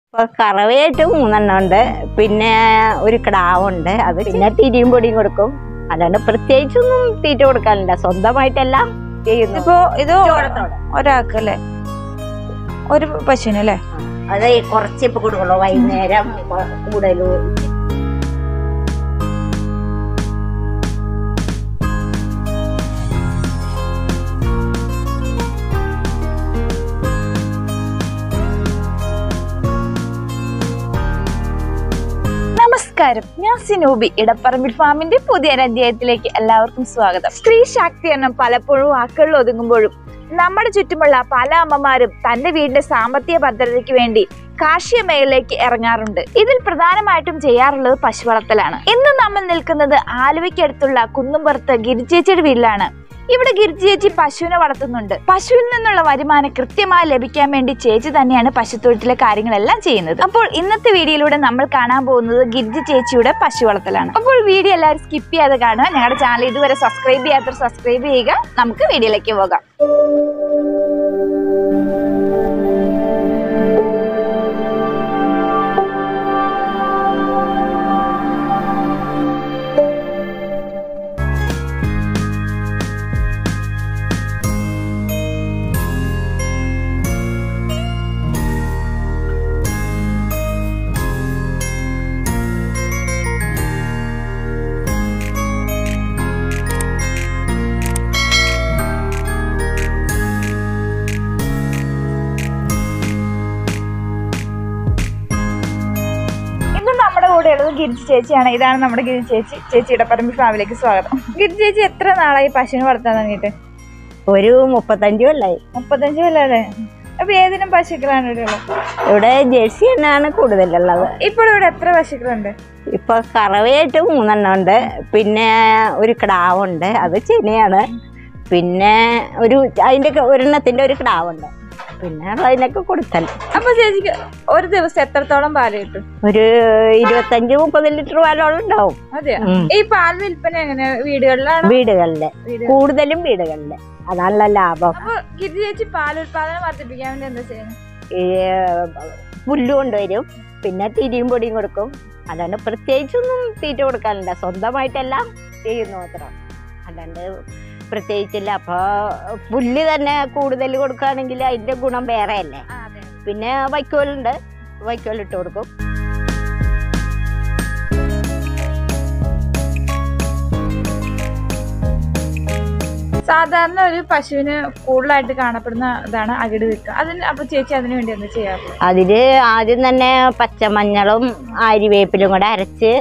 ഇപ്പൊ കറവയായിട്ട് മൂന്നെണ്ണം ഉണ്ട് പിന്നെ ഒരു കിടാവുണ്ട് അത് പിന്നെ തിരിയും പൊടിയും കൊടുക്കും അല്ലാണ്ട് പ്രത്യേകിച്ചൊന്നും തീറ്റ കൊടുക്കാനില്ല സ്വന്തമായിട്ടെല്ലാം ചെയ്യുന്നു ഇപ്പൊ ഇത് ചോളത്തോടെ. ഒരാൾക്ക് ഒരു പശുവിന് അല്ലേ അത് കുറച്ച് ഇപ്പൊ കൊടുക്കുള്ളൂ വൈകുന്നേരം കൂടുതലും നമസ്കാരം ഞാൻ സിനൂബി ഇടപ്പറമ്പിൽ ഫാമിന്റെ പുതിയ അധ്യായത്തിലേക്ക് എല്ലാവർക്കും സ്വാഗതം സ്ത്രീ ശാക്തീകരണം പലപ്പോഴും വാക്കുകളിൽ ഒതുങ്ങുമ്പോഴും നമ്മുടെ ചുറ്റുമുള്ള പല അമ്മമാരും തന്റെ വീടിന്റെ സാമ്പത്തിക ഭദ്രതയ്ക്ക് വേണ്ടി കാർഷിക മേഖലയിലേക്ക് ഇറങ്ങാറുണ്ട് ഇതിൽ പ്രധാനമായിട്ടും ചെയ്യാറുള്ളത് പശു വളർത്തലാണ് ഇന്ന് നമ്മൾ നിൽക്കുന്നത് ആലുവയ്ക്കടുത്തുള്ള കുന്നുംപുറത്ത് ഗിരിചേച്ചിയുടെ വീട്ടിലാണ് ഇവിടെ ഗിരിജി ചേച്ചി പശുവിനെ വളർത്തുന്നുണ്ട് പശുവിൽ നിന്നുള്ള വരുമാനം കൃത്യമായി ലഭിക്കാൻ വേണ്ടി ചേച്ചി തന്നെയാണ് പശുത്തൊഴുത്തിലെ കാര്യങ്ങളെല്ലാം ചെയ്യുന്നത് അപ്പോൾ ഇന്നത്തെ വീഡിയോയിലൂടെ നമ്മൾ കാണാൻ പോകുന്നത് ഗിരിജി ചേച്ചിയുടെ പശു വളർത്തലാണ് അപ്പോൾ വീഡിയോ എല്ലാവരും സ്കിപ്പ് ചെയ്യാതെ കാണുക ഞങ്ങളുടെ ചാനൽ ഇതുവരെ സബ്സ്ക്രൈബ് ചെയ്യാത്തവർ സബ്സ്ക്രൈബ് ചെയ്യുക നമുക്ക് വീഡിയോയിലേക്ക് പോകാം ഇന്ന് നമ്മുടെ കൂടെ ഉള്ളത് ഗിരിജി ചേച്ചിയാണ് ഇതാണ് നമ്മുടെ ഗിരിജി ചേച്ചി ചേച്ചിയുടെ പറമ്പ് ഫാമിലേക്ക് സ്വാഗതം ഗിരിജി ചേച്ചി എത്ര നാളായി പശുവിനെ വളർത്താൻ തുടങ്ങിയിട്ട് ഒരു മുപ്പത്തഞ്ചു കൊല്ലായി മുപ്പത്തഞ്ച് കൊല്ലല്ലേ അപ്പൊ ഏതിനും പശുക്കളാണ് ഇവിടെ ഉള്ളത് ഇവിടെ ജേഴ്സി തന്നെയാണ് കൂടുതലുള്ളത് ഇപ്പോൾ ഇവിടെ എത്ര പശുക്കളുണ്ട് ഇപ്പൊ കറവയായിട്ട് മൂന്നെണ്ണം ഉണ്ട് പിന്നെ ഒരു കിടാവുണ്ട് അത് ചെനയാണ് പിന്നെ ഒരു അതിന്റെ ഒക്കെ ഒരെണ്ണത്തിന്റെ ഒരു കിടാവുണ്ട് പിന്നെ ഉള്ളതിനൊക്കെ കൊടുത്തൽ അപ്പൊ ചേച്ചിക്ക് ഒരു ദിവസം എത്രത്തോളം പാല് കിട്ടും ഒരു ഇരുപത്തഞ്ച് മുപ്പത് ലിറ്റർ പാലോളം ഉണ്ടാവും അതെയോ ഉം. ഈ പാൽ വിൽപ്പന എങ്ങനെ വീടുകളിലാണോ വീടുകളില് വീട് കൂടുതലും വീടുകളില് അതാണല്ലോ ലാഭം അപ്പൊ ഗിരിജി ചേച്ചി പാൽ ഉൽപാദനം വർദ്ധിപ്പിക്കാൻ വേണ്ടി എന്താ ചെയ്യുന്നത് ഈ പുല്ല് കൊണ്ടുവരും പിന്നെ തിരിയും പൊടിയും കൊടുക്കും അല്ലാണ്ട് പ്രത്യേകിച്ചൊന്നും തീറ്റ കൊടുക്കാനില്ല സ്വന്തമായിട്ടെല്ലാം ചെയ്യുന്നു മാത്രം അല്ലാണ്ട് പ്രത്യേകിച്ചില്ല അപ്പൊ പുല്ല് തന്നെ കൂടുതൽ കൊടുക്കുകയാണെങ്കിൽ അതിന്റെ ഗുണം വേറെ അല്ലേ ആ, അതെ. പിന്നെ വൈക്കോലുണ്ട് വൈക്കോൽ ഇട്ട് കൊടുക്കും സാധാരണ ഒരു പശുവിന് കൂടുതലായിട്ട് കാണപ്പെടുന്ന ഇതാണ് അകിട് വെക്കുക അതിന് അപ്പൊ ചേച്ചി അതിനു വേണ്ടി എന്താ ചെയ്യാറ് അതില് ആദ്യം തന്നെ പച്ചമഞ്ഞളും ആര്യവേപ്പിലും കൂടെ അരച്ച്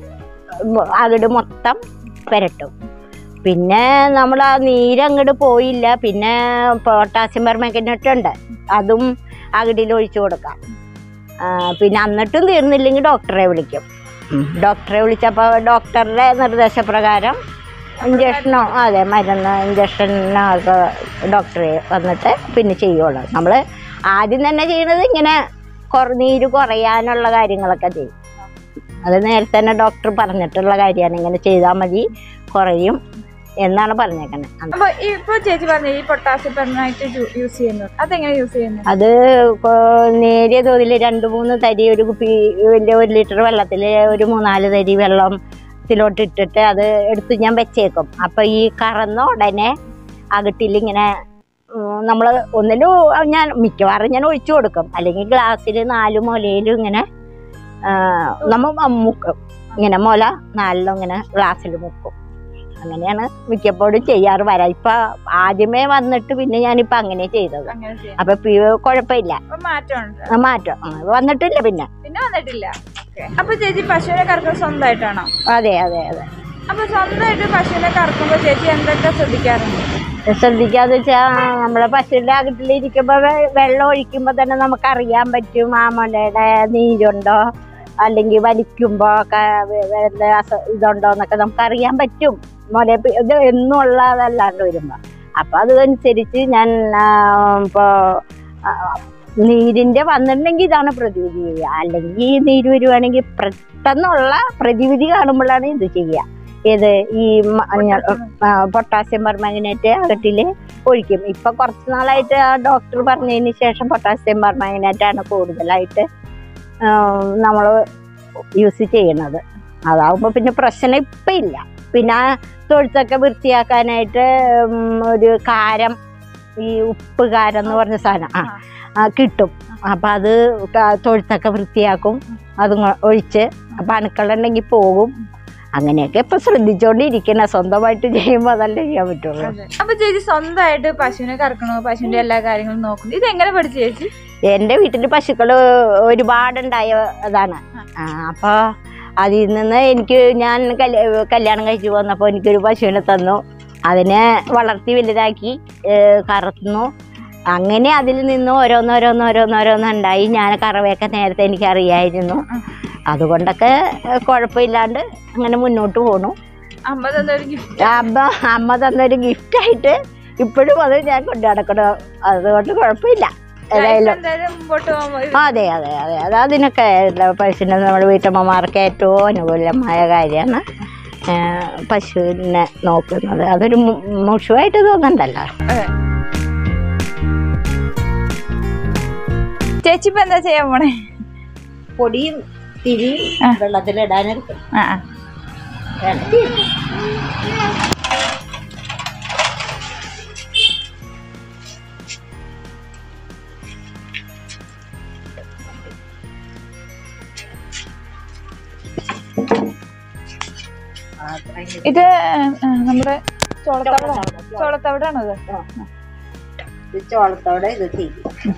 അകിട് മൊത്തം പുരട്ടും പിന്നെ നമ്മൾ ആ നീരങ്ങോട്ട് പോയില്ല പിന്നെ പൊട്ടാസ്യം പെർമാഗ്നറ്റുണ്ട് അതും അകിടിൽ ഒഴിച്ചു കൊടുക്കാം ആ, പിന്നെ എന്നിട്ടും തീർന്നില്ലെങ്കിൽ ഡോക്ടറെ വിളിക്കും ഡോക്ടറെ വിളിച്ചപ്പോൾ ഡോക്ടറുടെ നിർദ്ദേശപ്രകാരം ഇഞ്ചക്ഷനോ അതെ മരുന്ന് ഇഞ്ചക്ഷനൊക്കെ ഡോക്ടറെ വന്നിട്ട് പിന്നെ ചെയ്യുള്ളൂ നമ്മൾ ആദ്യം തന്നെ ചെയ്യണത് ഇങ്ങനെ കുറ നീര് കുറയാനുള്ള കാര്യങ്ങളൊക്കെ ചെയ്യും അത് നേരത്തെ തന്നെ ഡോക്ടർ പറഞ്ഞിട്ടുള്ള കാര്യമാണ് ഇങ്ങനെ ചെയ്താൽ മതി കുറയും എന്നാണ് പറഞ്ഞേക്കണേ അന്ന് അപ്പൊ ഇപ്പൊ ചേച്ചി പറഞ്ഞു ഈ പൊട്ടാസ്യം പെർമനൈറ്റ് യൂസ് ചെയ്യുന്നത് അതെങ്ങനെ യൂസ് ചെയ്യുന്നത് അത് കൊ- നേരിയ തോതിൽ രണ്ട് മൂന്ന് തരി ഒരു കുപ്പി വലിയ ഒരു ലിറ്റർ വെള്ളത്തിൽ ഒരു മൂന്നാല് തരി വെള്ളത്തിലോട്ട് ഇട്ടിട്ട് അത് എടുത്ത് ഞാൻ വെച്ചേക്കും അപ്പം ഈ കറന്ന ഉടനെ അകട്ടിലിങ്ങനെ നമ്മൾ ഒന്നിലും ഞാൻ മിക്കവാറും ഞാൻ ഒഴിച്ചു കൊടുക്കും അല്ലെങ്കിൽ ഗ്ലാസ്സിൽ നാല് മുലയിലും ഇങ്ങനെ ആ, നമ്മ മുക്കും ഇങ്ങനെ മുല നാലിലും ഇങ്ങനെ ഗ്ലാസ്സിൽ മുക്കും അങ്ങനെയാണ് മിക്കപ്പോഴും ചെയ്യാറ് വരാം ഇപ്പം ആദ്യമേ വന്നിട്ട് പിന്നെ ഞാനിപ്പോൾ അങ്ങനെ ചെയ്തത് അങ്ങനെ ചെയ്യാം അപ്പൊ പി- കുഴപ്പമില്ല അപ്പൊ മാറ്റമുണ്ട് ആ, മാറ്റം ആ, വന്നിട്ടില്ല പിന്നെ പിന്നെ വന്നിട്ടില്ല Okay. അപ്പൊ ചേച്ചി പശുവിനെ കറക്കുന്നത് സ്വന്തമായിട്ടാണോ അതെ അതെ അതെ അപ്പൊ സ്വന്തമായിട്ട് പശുവിനെ കറക്കുമ്പോ ചേച്ചി എന്തൊക്കെ ശ്രദ്ധിക്കാറുണ്ട് ശ്രദ്ധിക്കാന്ന് വെച്ചാ നമ്മളെ പശുവിന്റെ അകത്തിലിരിക്കുമ്പോ വെ- വെള്ളം ഒഴിക്കുമ്പോ തന്നെ നമുക്ക് അറിയാൻ പറ്റും ആ മുലയുടെ നീരുണ്ടോ അല്ലെങ്കിൽ വലിക്കുമ്പോ ഒക്കെ വെ- വെ- എന്താ അസ- ഇതുണ്ടോ എന്നൊക്കെ നമുക്ക് അറിയാൻ പറ്റും മുല പി- ഇത് എന്നും ഉള്ളതല്ലാണ്ട് വരുമ്പോ അപ്പൊ അതനുസരിച്ച് ഞാൻ ആ, ഇപ്പോ ആ, നീരിന്റെ വന്നിട്ടുണ്ടെങ്കിൽ ഇതാണ് പ്രതിവിധി ചെയ്യുക അല്ലെങ്കിൽ ഈ നീര് വരുവാണെങ്കിൽ പെട്ടെന്നുള്ള പ്രതിവിധി കാണുമ്പോഴാണ് ഇത് ചെയ്യുക ഏത് ഈ മഞ്ഞൾ ആ, പൊട്ടാസ്യം പെർമാഗ്നേറ്റ് അകട്ടില് ഒഴിക്കും ഇപ്പൊ കുറച്ച് നാളായിട്ട് ആ ഡോക്ടർ പറഞ്ഞതിന് ശേഷം പൊട്ടാസ്യം പെർമാഗ്നേറ്റ് ആണ് കൂടുതലായിട്ട് നമ്മൾ യൂസ് ചെയ്യണത് അതാവുമ്പോൾ പിന്നെ പ്രശ്നം ഇപ്പം ഇല്ല പിന്നെ ആ തൊഴുത്തൊക്കെ വൃത്തിയാക്കാനായിട്ട് ഉം, ഒരു കാരം ഈ ഉപ്പ് കാരം എന്ന് പറഞ്ഞ സാധനം ആ ആ, കിട്ടും അപ്പം അത് ക- തൊഴുത്തൊക്കെ വൃത്തിയാക്കും അതും കൊ- ഒഴിച്ച് അപ്പം അണുക്കളുണ്ടെങ്കിൽ പോകും അങ്ങനെയൊക്കെ ഇപ്പം ശ്രദ്ധിച്ചുകൊണ്ടിരിക്കണം സ്വന്തമായിട്ട് ചെയ്യുമ്പോൾ അതല്ലേ ചെയ്യാൻ പറ്റുള്ളൂ അപ്പൊ ചേച്ചി സ്വന്തമായിട്ട് പശുവിനെ കറക്കണോ പശുവിന്റെ എല്ലാ കാര്യങ്ങളും നോക്കുന്നു ഇത് എങ്ങനെ പഠിച്ചു ചേച്ചി എൻ്റെ വീട്ടിൽ പശുക്കൾ ഒരുപാടുണ്ടായ അതാണ് ആ, അപ്പോൾ അതിൽ നിന്ന് എനിക്ക് ഞാൻ കല്യ- കല്യാണം കഴിച്ച് വന്നപ്പോൾ എനിക്കൊരു പശുവിനെ തന്നു അതിനെ വളർത്തി വലുതാക്കി ഏ, കറന്നു അങ്ങനെ അതിൽ നിന്ന് ഓരോന്നോരോന്നോരോന്നോരോന്ന് ഉണ്ടായി ഞാൻ കറവയൊക്കെ നേരത്തെ എനിക്ക് അറിയായിരുന്നു അതുകൊണ്ടൊക്കെ ഏ, കുഴപ്പമില്ലാണ്ട് അങ്ങനെ മുന്നോട്ട് പോണു അമ്മ തന്നൊരു ഗിഫ്റ്റ് അമ്മ അമ്മ തന്നൊരു ഗിഫ്റ്റായിട്ട് ഇപ്പോഴും അത് ഞാൻ കൊണ്ടു നടക്കണം അതുകൊണ്ട് കുഴപ്പമില്ല ഏതായാലും എന്തായാലും മുമ്പോട്ട് പോകുമ്പോൾ ആ, അതെ അതെ അതെ അത് അതിനൊക്കെ എന്താ പശുവിനെ നമ്മുടെ വീട്ടമ്മമാർക്ക് ഏറ്റവും അനുകൂലമായ കാര്യമാണ് പശുവിനെ നോക്കുന്നത് അതൊരു മു- മോശമായിട്ട് തോന്നണ്ടല്ലോ ചേച്ചി ഇപ്പൊ എന്താ ചെയ്യാൻ പോണേ പൊടിയും തിരിയും ആ. വെള്ളത്തിലിടാനെടുക്കും ആ ആ. ഇത് ആ, നമ്മുടെ ചോളത്തവിട ചോളത്തവിടാണോ ഇത് ചോളത്തോടെ ഇത് തിരി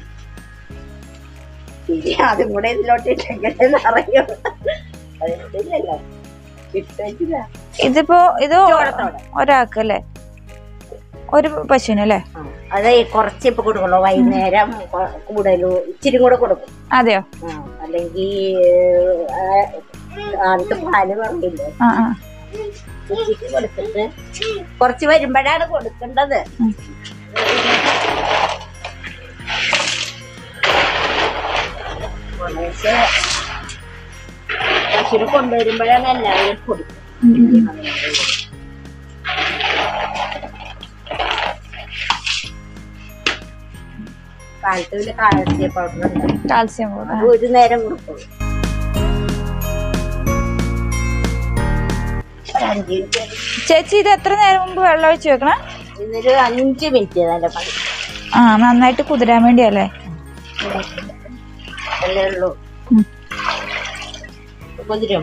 തിരി അതും കൂടെ ഇതിലോട്ട് ഇട്ടെങ്കിലും അറിയും അതിട്ടില്ലല്ലോ ഇട്ടില്ല ഇതിപ്പോ ഇത് ചോളത്തോടെ ഒരാൾക്ക് അല്ലേ ഒരു പശുവിനല്ലേ ആ, അത് കുറച്ച് ഇപ്പൊ കൊടുക്കുള്ളൂ വൈകുന്നേരം കൊ- കൂടുതലും ഇച്ചിരി കൂടെ കൊടുക്കും അതെയോ ആ, അല്ലെങ്കിൽ കാലത്ത് പാല് പറഞ്ഞില്ലേ ആ ആ ഉച്ചയ്ക്ക് കൊടുത്തിട്ട് കുറച്ച് വരുമ്പോഴാണ് കൊടുക്കേണ്ടത് ഉം. കുറേശ്ശെ പശുവിനെ കൊണ്ടുവരുമ്പോഴാണ് എല്ലാവരും കൊടുക്കും ഉം, ഉം, ഉം. കാലത്ത് പിന്നെ കാലത്തെ പൗഡർ ഉണ്ട് കാൽസ്യം പൗഡർ. അത് ഒരു നേരം കൊടുക്കുള്ളൂ ഒരു അഞ്ച് മിനിറ്റ് ചേച്ചി ഇത് എത്ര നേരം മുമ്പ് വെള്ളം ഒഴിച്ച് വെക്കണം ഇതൊരു അഞ്ച് മിനിറ്റ് നല്ല പണി ആ നന്നായിട്ട് കുതിരാൻ വേണ്ടിയല്ലേ അല്ലേ ഉള്ളൂ ഉം. കുതിരും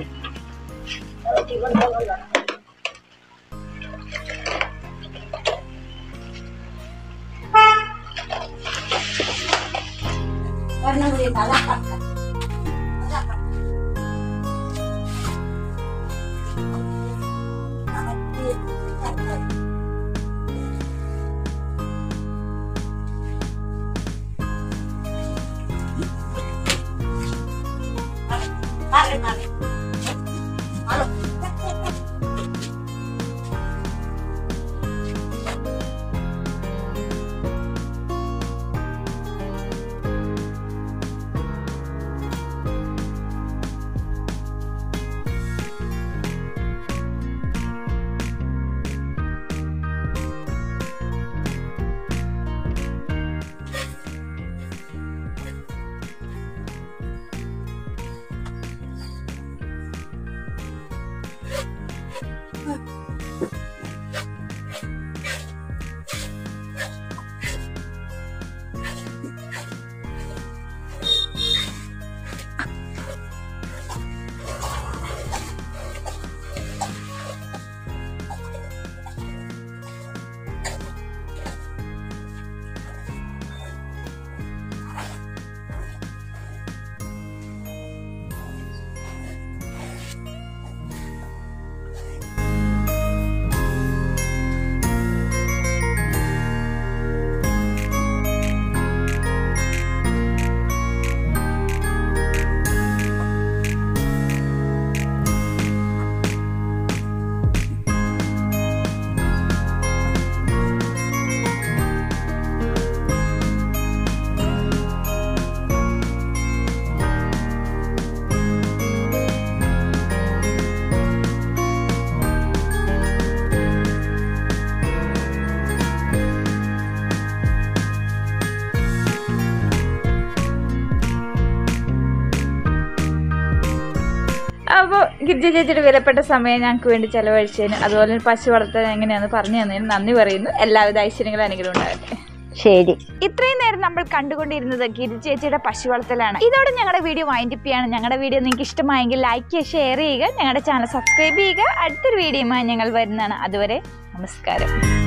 അപ്പോൾ ഗിരിജ ചേച്ചിയുടെ വിലപ്പെട്ട സമയം ഞങ്ങൾക്ക് വേണ്ടി ചെലവഴിച്ചതിന് അതുപോലെ തന്നെ പശു വളർത്താൻ എങ്ങനെയാണെന്ന് പറഞ്ഞു തന്നതിന് നന്ദി പറയുന്നു എല്ലാവിധ ഐശ്വര്യങ്ങളും അനുഗ്രഹം ഉണ്ടാകട്ടെ ശരി ഇത്രയും നേരം നമ്മൾ കണ്ടുകൊണ്ടിരുന്നത് ഗിരി ചേച്ചിയുടെ പശു വളർത്തലാണ് ഇതോടെ ഞങ്ങളുടെ വീഡിയോ വൈൻഡപ്പ് ചെയ്യാണ് ഞങ്ങളുടെ വീഡിയോ നിങ്ങൾക്ക് ഇഷ്ടമായെങ്കിൽ ലൈക്ക് ചെയ്യുക ഷെയർ ചെയ്യുക ഞങ്ങളുടെ ചാനൽ സബ്സ്ക്രൈബ് ചെയ്യുക അടുത്തൊരു വീഡിയോയുമായി ഞങ്ങൾ വരുന്നതാണ് അതുവരെ നമസ്കാരം